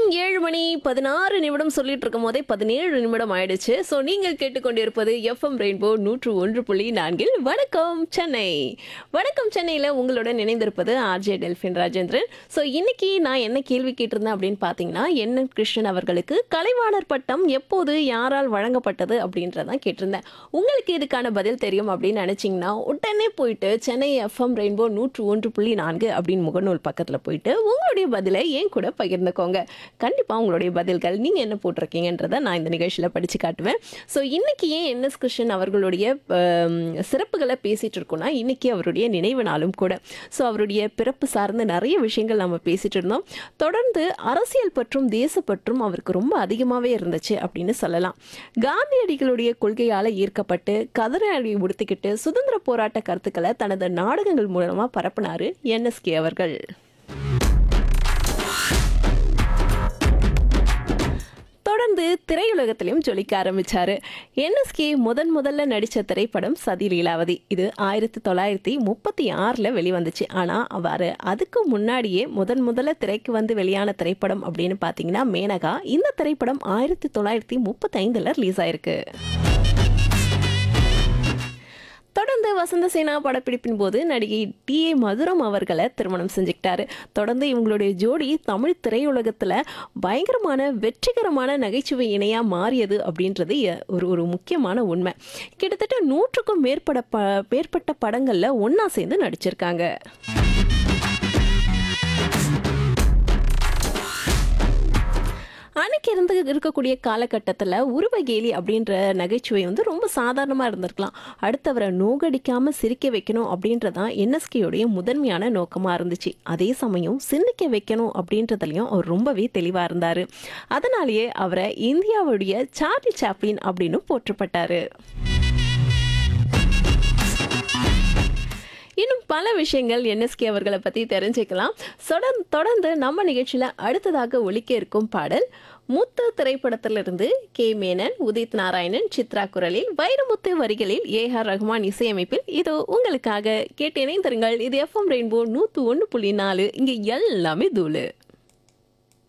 ஏழு மணி பதினாறு நிமிடம் சொல்லிட்டு இருக்கும் போதே பதினேழு நிமிடம் ஆயிடுச்சு ஸோ நீங்கள் கேட்டுக்கொண்டிருப்பது எஃப்எம் ரெயின்போ நூற்று ஒன்று புள்ளி நான்கில் வணக்கம் சென்னை வணக்கம் சென்னையில் உங்களுடன் இணைந்திருப்பது ஆர்ஜே டெல்ஃபின் ராஜேந்திரன் ஸோ இன்னைக்கு நான் என்ன கேள்வி கேட்டிருந்தேன் அப்படின்னு பார்த்தீங்கன்னா என் கிருஷ்ணன் அவர்களுக்கு கலைவாணர் பட்டம் எப்போது யாரால் வழங்கப்பட்டது அப்படின்றதான் கேட்டிருந்தேன் உங்களுக்கு இதுக்கான பதில் தெரியும் அப்படின்னு நினச்சிங்கன்னா உடனே போயிட்டு சென்னை எஃப்எம் ரெயின்போ நூற்று ஒன்று புள்ளி நான்கு அப்படின்னு முகநூல் பக்கத்தில் போயிட்டு உங்களுடைய பதிலை ஏன் கூட பகிர்ந்துக்கோங்க கண்டிப்பாக உங்களுடைய பதில்கள் நீங்கள் என்ன போட்டிருக்கீங்கன்றதை நான் இந்த நிகழ்ச்சியில் படித்து காட்டுவேன் ஸோ இன்னைக்கு ஏன் என்எஸ் கிருஷ்ணன் அவர்களுடைய ஆம், சிறப்புகளை பேசிகிட்டு இருக்கோம்னா இன்னைக்கு அவருடைய நினைவு நாளும் கூட ஸோ அவருடைய பிறப்பு சார்ந்த நிறைய விஷயங்கள் நம்ம பேசிகிட்டு இருந்தோம் தொடர்ந்து அரசியல் பற்றும் தேசப்பற்றும் அவருக்கு ரொம்ப அதிகமாகவே இருந்துச்சு அப்படின்னு சொல்லலாம் காந்தியடிகளுடைய கொள்கையால் ஈர்க்கப்பட்டு கதரை அடி உடுத்திக்கிட்டு சுதந்திர போராட்ட கருத்துக்களை தனது நாடகங்கள் மூலமாக பரப்புனாரு என்எஸ்கே அவர்கள் தொடர்ந்து திரையுலகத்திலையும் ஜொலிக்க ஆரம்பிச்சாரு என்எஸ்கே முதன் முதல்ல நடித்த திரைப்படம் சதி லீலாவதி இது ஆயிரத்தி தொள்ளாயிரத்தி முப்பத்தி ஆறில் வெளிவந்துச்சு ஆனால் அவர் அதுக்கு முன்னாடியே முதன் முதல்ல திரைக்கு வந்து வெளியான திரைப்படம் அப்படின்னு பார்த்தீங்கன்னா மேனகா இந்த திரைப்படம் ஆயிரத்தி தொள்ளாயிரத்தி முப்பத்தைந்தில் ரிலீஸ் ஆயிருக்கு தொடர்ந்து வசந்த சேனா படப்பிடிப்பின் போது நடிகை டி ஏ மதுரம் அவர்களை திருமணம் செஞ்சுக்கிட்டாரு தொடர்ந்து இவங்களுடைய ஜோடி தமிழ் திரையுலகத்தில் பயங்கரமான வெற்றிகரமான நகைச்சுவை இணையாக மாறியது அப்படின்றது எ- ஒரு ஒரு முக்கியமான உண்மை கிட்டத்தட்ட நூற்றுக்கும் மேற்பட ப மேற்பட்ட படங்களில் ஒன்றா சேர்ந்து நடிச்சிருக்காங்க அன்னைக்கு இருந்து இருக்கக்கூடிய காலகட்டத்தில் உருவகேலி அப்படின்ற நகைச்சுவை வந்து ரொம்ப சாதாரணமாக இருந்திருக்கலாம் அடுத்தவரை நோகடிக்காமல் சிரிக்க வைக்கணும் அப்படின்றதான் என்எஸ்கேயுடைய முதன்மையான நோக்கமாக இருந்துச்சு அதே சமயம் சிந்திக்க வைக்கணும் அப்படின்றதுலையும் அவர் ரொம்பவே தெளிவாக இருந்தார் அதனாலேயே அவரை இந்தியாவுடைய சார்லி சாப்ளின் அப்படின்னு போற்றப்பட்டார் இன்னும் பல விஷயங்கள் என்எஸ்கே அவர்களை பற்றி தெரிஞ்சுக்கலாம் சொடன் தொடர்ந்து நம்ம நிகழ்ச்சியில் அடுத்ததாக ஒலிக்க இருக்கும் பாடல் முத்து திரைப்படத்திலிருந்து கே மேனன் உதித் நாராயணன் சித்ரா குரலில் வைரமுத்து வரிகளில் ஏ ஆர் ரஹ்மான் இசையமைப்பில் இது உங்களுக்காக கேட்டு இணைந்திருங்கள் இது எஃப்எம் ரெயின்போ நூற்று ஒன்று புள்ளி நாலு இங்கே எல்லாமே தூளு